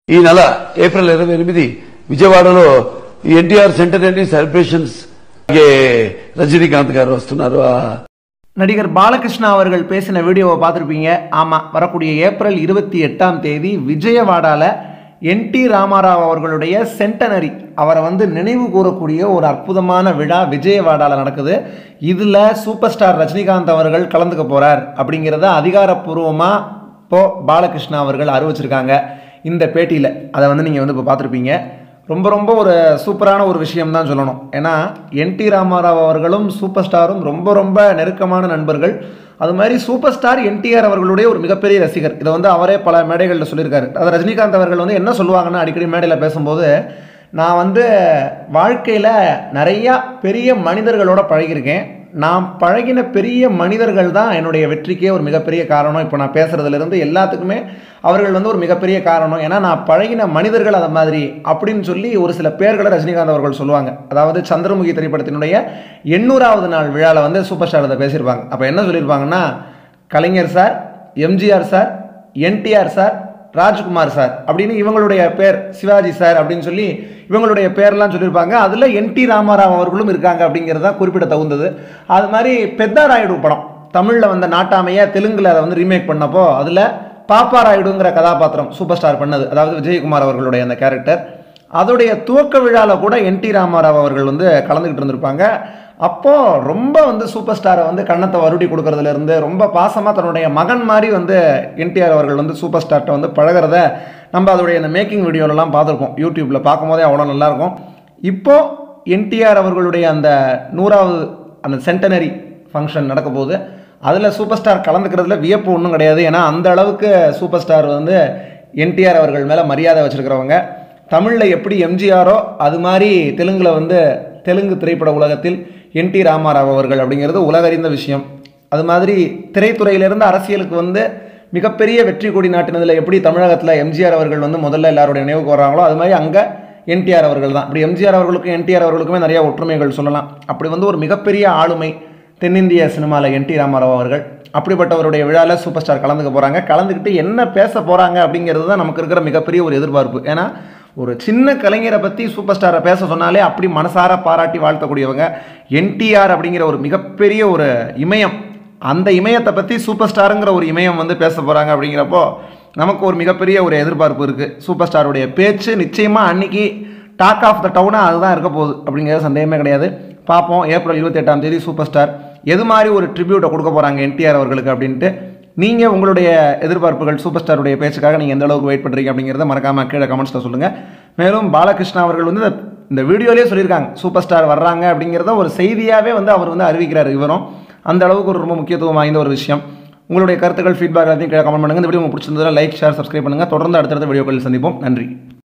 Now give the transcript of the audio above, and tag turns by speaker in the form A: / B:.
A: ఈ నెల ఏప్రిల్ ఇరవై ఎనిమిది విజయవాడలో ఎన్టీఆర్ సెంటనరీ సెలబ్రేషన్స్ అలాగే రజనీకాంత్ గారు వస్తున్నారు ఆ
B: நடிகர் பாலகிருஷ்ணா அவர்கள் பேசின வீடியோவை பார்த்துருப்பீங்க ஆமாம் வரக்கூடிய ஏப்ரல் இருபத்தி எட்டாம் தேதி விஜயவாடால என் டி ராமாராவ் அவர்களுடைய சென்டனரி அவரை வந்து நினைவு கூறக்கூடிய ஒரு அற்புதமான விழா விஜயவாடால நடக்குது இதில் சூப்பர் ஸ்டார் ரஜினிகாந்த் அவர்கள் கலந்துக்க போகிறார் அப்படிங்கிறத அதிகாரப்பூர்வமாக இப்போ பாலகிருஷ்ணா அவர்கள் அறிவிச்சிருக்காங்க இந்த பேட்டியில் அதை வந்து நீங்கள் வந்து இப்போ பார்த்துருப்பீங்க ரொம்ப ரொம்ப ஒரு சூப்பரான ஒரு விஷயம் தான் சொல்லணும் ஏன்னா என் டி ராமாராவ் அவர்களும் சூப்பர் ஸ்டாரும் ரொம்ப ரொம்ப நெருக்கமான நண்பர்கள் அது மாதிரி சூப்பர் ஸ்டார் என்டிஆர் அவர்களுடைய ஒரு மிகப்பெரிய ரசிகர் இதை வந்து அவரே பல மேடைகளில் சொல்லியிருக்காரு அது ரஜினிகாந்த் அவர்கள் வந்து என்ன சொல்லுவாங்கன்னா அடிக்கடி மேடையில் பேசும்போது நான் வந்து வாழ்க்கையில் நிறையா பெரிய மனிதர்களோட பழகியிருக்கேன் நான் பழகின பெரிய மனிதர்கள் தான் என்னுடைய வெற்றிக்கே ஒரு மிகப்பெரிய காரணம் இப்போ நான் பேசுகிறதுலேருந்து எல்லாத்துக்குமே அவர்கள் வந்து ஒரு மிகப்பெரிய காரணம் ஏன்னா நான் பழகின மனிதர்கள் அதை மாதிரி அப்படின்னு சொல்லி ஒரு சில பேர்களை ரஜினிகாந்த் அவர்கள் சொல்லுவாங்க அதாவது சந்திரமுகி திரைப்படத்தினுடைய எண்ணூறாவது நாள் விழாவில் வந்து சூப்பர் ஸ்டார் அதை பேசியிருப்பாங்க அப்போ என்ன சொல்லியிருப்பாங்கன்னா Kalaignar sir MGR sir NTR sir Rajkumar sir அப்படின்னு இவங்களுடைய பேர் சிவாஜி சார் அப்படின்னு சொல்லி இவங்களுடைய பேர்லாம் சொல்லியிருப்பாங்க அதில் என் டி ராமாராவ் அவர்களும் இருக்காங்க அப்படிங்கிறது தான் குறிப்பிட தகுந்தது அது மாதிரி பெத்தா ராயுடு படம் தமிழில் வந்த நாட்டாமையை தெலுங்கில் அதை வந்து ரீமேக் பண்ணப்போ அதில் பாப்பா ராயுடுங்கிற கதாபாத்திரம் சூப்பர் ஸ்டார் பண்ணது அதாவது விஜயகுமார் அவர்களுடைய அந்த கேரக்டர் அதோடைய துவக்க விழாவில் கூட என் டி ராமாராவ் அவர்கள் வந்து கலந்துக்கிட்டு இருந்திருப்பாங்க அப்போ ரொம்ப வந்து சூப்பர் ஸ்டாரை வந்து கண்ணத்தை வருடி கொடுக்கறதுல இருந்து ரொம்ப பாசமாக தன்னுடைய மகன் மாதிரி வந்து என்டிஆர் அவர்கள் வந்து சூப்பர் ஸ்டார்ட்ட வந்து பழகிறத நம்ம அதோடைய இந்த மேக்கிங் வீடியோலலாம் பார்த்துருக்கோம் யூடியூப்பில் பார்க்கும்போதே அவ்வளோ நல்லாயிருக்கும் இப்போ என்டிஆர் அவர்களுடைய அந்த நூறாவது அந்த சென்டனரி ஃபங்க்ஷன் நடக்க போகுது அதில் சூப்பர் ஸ்டார் கலந்துக்கிறதுல வியப்பு ஒன்றும் கிடையாது ஏன்னா அந்த அளவுக்கு சூப்பர் ஸ்டார் வந்து என்டிஆர் அவர்கள் மேலே மரியாதை வச்சுருக்கிறவங்க தமிழில் எப்படி எம்ஜிஆரோ அது மாதிரி தெலுங்கில் வந்து தெலுங்கு திரைப்பட உலகத்தில் என் டி ராமாராவ் அவர்கள் அப்படிங்கிறது உலகறிந்த விஷயம் அது மாதிரி திரைத்துறையிலிருந்து அரசியலுக்கு வந்து மிகப்பெரிய வெற்றி கொடி நாட்டினதில் எப்படி தமிழகத்தில் எம்ஜிஆர் அவர்கள் வந்து முதல்ல எல்லாருடைய நினைவுக்கு வர்றாங்களோ அது மாதிரி அங்கே என்டிஆர் அவர்கள் தான் இப்படி எம்ஜிஆர் அவர்களுக்கும் என்டிஆர் அவர்களுக்குமே நிறைய ஒற்றுமைகள் சொல்லலாம் அப்படி வந்து ஒரு மிகப்பெரிய ஆளுமை தென்னிந்திய சினிமாவில் என் டி ராமாராவ் அவர்கள் அப்படிப்பட்டவருடைய விழாவில் சூப்பர் ஸ்டார் கலந்துக்க போகிறாங்க கலந்துக்கிட்டு என்ன பேச போகிறாங்க அப்படிங்கிறது தான் நமக்கு இருக்கிற மிகப்பெரிய ஒரு எதிர்பார்ப்பு ஏன்னா ஒரு சின்ன கலைஞரை பற்றி சூப்பர் ஸ்டாரை பேச சொன்னாலே அப்படி மனசார பாராட்டி வாழ்த்தக்கூடியவங்க என்டிஆர் அப்படிங்கிற ஒரு மிகப்பெரிய ஒரு இமயம் அந்த இமயத்தை பற்றி சூப்பர் ஸ்டாருங்கிற ஒரு இமயம் வந்து பேச போகிறாங்க அப்படிங்கிறப்போ நமக்கு ஒரு மிகப்பெரிய ஒரு எதிர்பார்ப்பு இருக்குது சூப்பர் ஸ்டாருடைய பேச்சு நிச்சயமாக அன்னைக்கு டாக் ஆஃப் த டவுனாக அதுதான் இருக்க போகுது அப்படிங்கிறது சந்தேகமே கிடையாது பார்ப்போம் ஏப்ரல் இருபத்தெட்டாம் தேதி சூப்பர் ஸ்டார் எது மாதிரி ஒரு ட்ரிபியூட்டை கொடுக்க போகிறாங்க என்டிஆர் அவர்களுக்கு அப்படின்ட்டு நீங்கள் உங்களுடைய எதிர்பார்ப்புகள் சூப்பர் ஸ்டாருடைய பேச்சுக்காக நீங்கள் எந்த அளவுக்கு வெயிட் பண்ணுறீங்க அப்படிங்கிறத மறக்காமல் கீழே கமெண்ட்ஸில் சொல்லுங்கள் மேலும் பாலகிருஷ்ணா அவர்கள் வந்து இந்த- இந்த வீடியோலேயே சொல்லியிருக்காங்க சூப்பர் ஸ்டார் வர்றாங்க அப்படிங்கிறத ஒரு செய்தியாகவே வந்து அவர் வந்து அறிவிக்கிறார் இவரும் அந்த அளவுக்கு ஒரு ரொம்ப முக்கியத்துவம் வாய்ந்த ஒரு விஷயம் உங்களுடைய கருத்துக்கள் ஃபீட்பேக் எல்லாத்தையும் கீழே கமெண்ட் பண்ணுங்கள் இந்த வீடியோ உங்களுக்கு பிடிச்சிருந்ததுல லைக் ஷேர் சப்ஸ்கிரைப் பண்ணுங்கள் தொடர்ந்து அடுத்தடுத்த வீடியோக்களில் சந்திப்போம் நன்றி